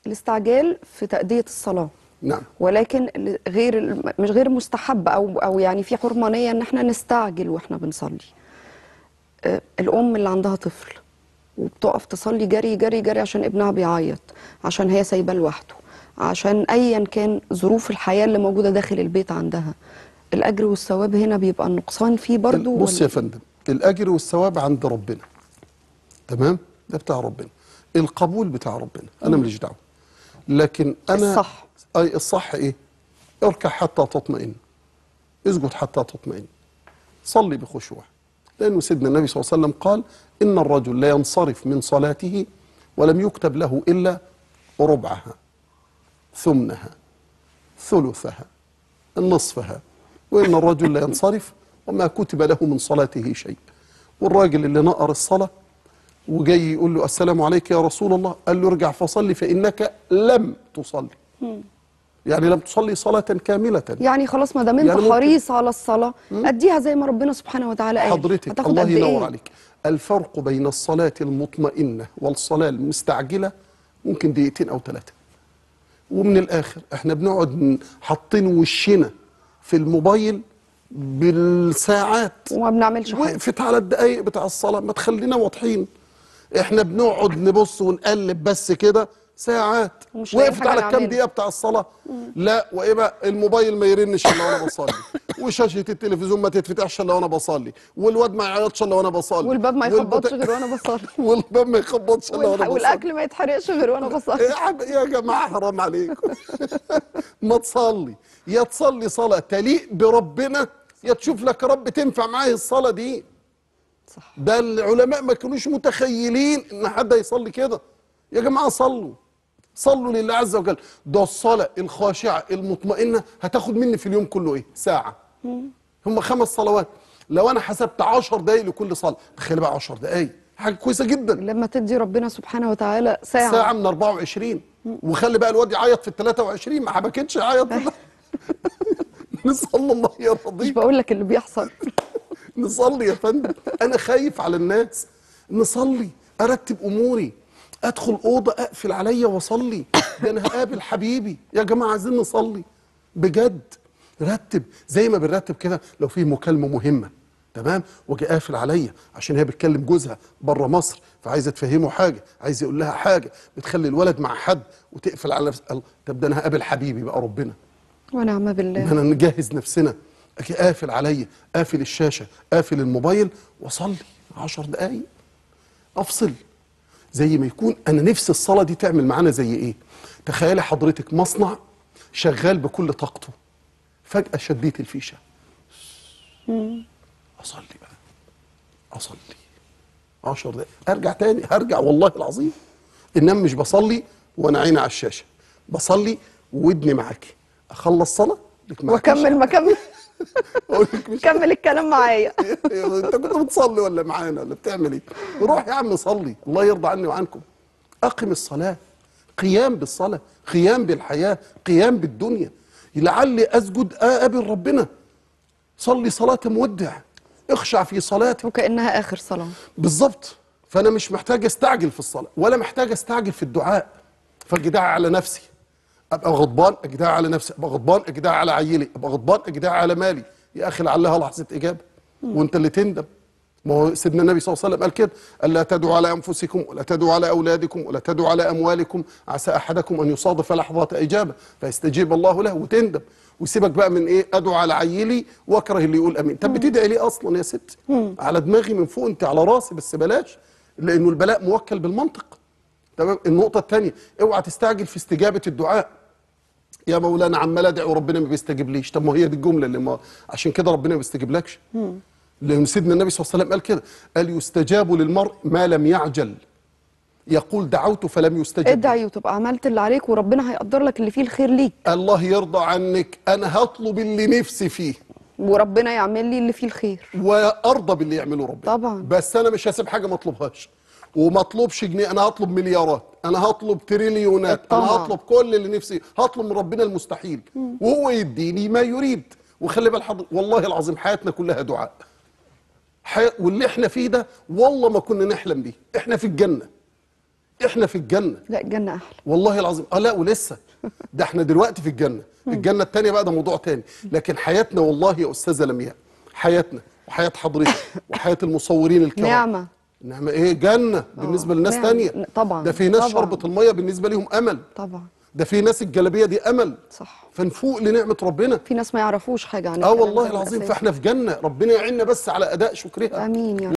الاستعجال في تأدية الصلاة نعم ولكن ال- غير الم- مش غير مستحب او او يعني في حرمانيه ان احنا نستعجل واحنا بنصلي آه، الام اللي عندها طفل وبتقف تصلي جري جري جري عشان ابنها بيعيط عشان هي سايباه لوحده عشان ايا كان ظروف الحياه اللي موجوده داخل البيت عندها الاجر والثواب هنا بيبقى النقصان فيه برضو بص ولا- يا فندم الاجر والثواب عند ربنا تمام ده بتاع ربنا القبول بتاع ربنا انا ماليش دعوه لكن انا الصح. اي الصح ايه اركع حتى تطمئن اسجد حتى تطمئن صلي بخشوع لانه سيدنا النبي صلى الله عليه وسلم قال ان الرجل لا ينصرف من صلاته ولم يكتب له الا ربعها ثمنها ثلثها نصفها وإن الرجل لا ينصرف وما كتب له من صلاته شيء والراجل اللي نقر الصلاة وجاي يقول له السلام عليك يا رسول الله قال له ارجع فصلي فإنك لم تصلي يعني لم تصلي صلاة كاملة يعني خلاص ما دام انت يعني ممكن- حريص على الصلاه اديها زي ما ربنا سبحانه وتعالى قال حضرتك هتاخد الله قد ينور إيه؟ عليك الفرق بين الصلاة المطمئنة والصلاة المستعجلة ممكن دقيقتين أو ثلاثة ومن الآخر احنا بنقعد ن- حاطين وشنا في الموبايل بالساعات وما بنعملش حاجه وقفت على الدقايق بتاع الصلاة ما تخلينا واضحين احنا بنقعد نبص ونقلب بس كده ساعات ومش لاقي وقفت حاجة على كام نعملها. دقيقة بتاع الصلاة لا وايه بقى الموبايل ما يرنش الا وانا بصلي وشاشة التلفزيون ما تتفتحش الا وانا بصلي والواد ما يعيطش الا وانا بصلي والباب ما والبت- يخبطش غير وانا بصلي والباب ما يخبطش الا وانا والح- بصلي والاكل ما يتحرقش غير وانا بصلي يا حب- يا جماعة حرام عليكم ما تصلي يا تصلي صلاة تليق بربنا يا تشوف لك رب تنفع معاه الصلاة دي صح ده العلماء ما كانوش متخيلين ان حد يصلي كده يا جماعه صلوا صلوا لله عز وجل ده الصلاه الخاشعه المطمئنه هتاخد مني في اليوم كله ايه ساعه هم خمس صلوات لو انا حسبت 10 دقائق لكل صلاه تخيل بقى 10 دقائق حاجه كويسه جدا لما تدي ربنا سبحانه وتعالى ساعه, ساعه من 24 وخلي بقى الواد يعيط في ال 23 ما حبكتش يعيط نسال الله مش يرضيك بقول لك اللي بيحصل نصلي يا فندم انا خايف على الناس نصلي ارتب اموري ادخل اوضه اقفل عليا واصلي ده انا هقابل حبيبي يا جماعه عايزين نصلي بجد رتب زي ما بنرتب كده لو في مكالمه مهمه تمام واجي قافل عليا عشان هي بتكلم جوزها بره مصر فعايزه تفهمه حاجه عايز يقول لها حاجه بتخلي الولد مع حد وتقفل على نفس الله طب ده انا هقابل حبيبي بقى ربنا ونعم بالله احنا نجهز نفسنا اجي قافل عليا قافل الشاشه قافل الموبايل واصلي عشر دقايق افصل زي ما يكون انا نفسي الصلاه دي تعمل معانا زي ايه تخيلي حضرتك مصنع شغال بكل طاقته فجاه شديت الفيشه اصلي بقى اصلي عشر دقايق ارجع تاني هرجع والله العظيم انما مش بصلي وانا عيني على الشاشه بصلي ودني معاكي اخلص صلاه لك معاكي واكمل ما كمل اقول لك مش كمل الكلام معايا انت كنت بتصلي ولا معانا ولا بتعمل ايه؟ روح يا عم صلي الله يرضى عني وعنكم. اقم الصلاه قيام بالصلاه، قيام بالحياه، قيام بالدنيا. لعلي اسجد اقابل ربنا. صلي صلاه مودع. اخشع في صلاتك وكانها اخر صلاه بالظبط فانا مش محتاج استعجل في الصلاه ولا محتاج استعجل في الدعاء فاجدع على نفسي ابقى غضبان اجدع على نفسي ابقى غضبان اجدع على عيلي ابقى غضبان اجدع على مالي يا اخي لعلها لحظه اجابه وانت اللي تندم ما هو سيدنا النبي صلى الله عليه وسلم قال كده الا تدعوا على انفسكم ولا تدعوا على اولادكم ولا تدعوا على اموالكم عسى احدكم ان يصادف لحظات اجابه فيستجيب الله له وتندم وسيبك بقى من ايه ادعو على عيلي واكره اللي يقول امين طب بتدعي ليه اصلا يا ست على دماغي من فوق انت على راسي بس بلاش لانه البلاء موكل بالمنطق تمام النقطه الثانيه اوعى تستعجل في استجابه الدعاء يا مولانا عمال ادعي وربنا ما بيستجيبليش طب ما هي دي الجمله اللي ما عشان كده ربنا ما بيستجيبلكش لان سيدنا النبي صلى الله عليه وسلم قال كده قال يستجاب للمرء ما لم يعجل يقول دعوت فلم يستجب لي. ادعي وتبقى عملت اللي عليك وربنا هيقدر لك اللي فيه الخير ليك الله يرضى عنك انا هطلب اللي نفسي فيه وربنا يعمل لي اللي فيه الخير وارضى باللي يعمله ربنا طبعا. بس انا مش هسيب حاجه ما اطلبهاش وما اطلبش جنيه انا هطلب مليارات انا هطلب تريليونات انا الطمع. هطلب كل اللي نفسي هطلب من ربنا المستحيل وهو يديني ما يريد وخلي بال حضرتك والله العظيم حياتنا كلها دعاء حي... واللي احنا فيه ده والله ما كنا نحلم بيه احنا في الجنه احنا في الجنه لا الجنه احلى والله العظيم اه لا ولسه ده احنا دلوقتي في الجنه الجنه التانية بقى ده موضوع تاني لكن حياتنا والله يا استاذه لمياء حياتنا وحياه حضرتك وحياه المصورين الكرام نعمة. نعمه ايه جنه بالنسبه لناس نعمة. تانية طبعا، ده في ناس طبعا. شربت الميه بالنسبه ليهم امل طبعا ده في ناس الجلابيه دي امل صح فنفوق لنعمه ربنا في ناس ما يعرفوش حاجه عن اه الكلام والله ده العظيم بالأساس. فاحنا في جنه ربنا يعيننا بس على اداء شكرها امين يا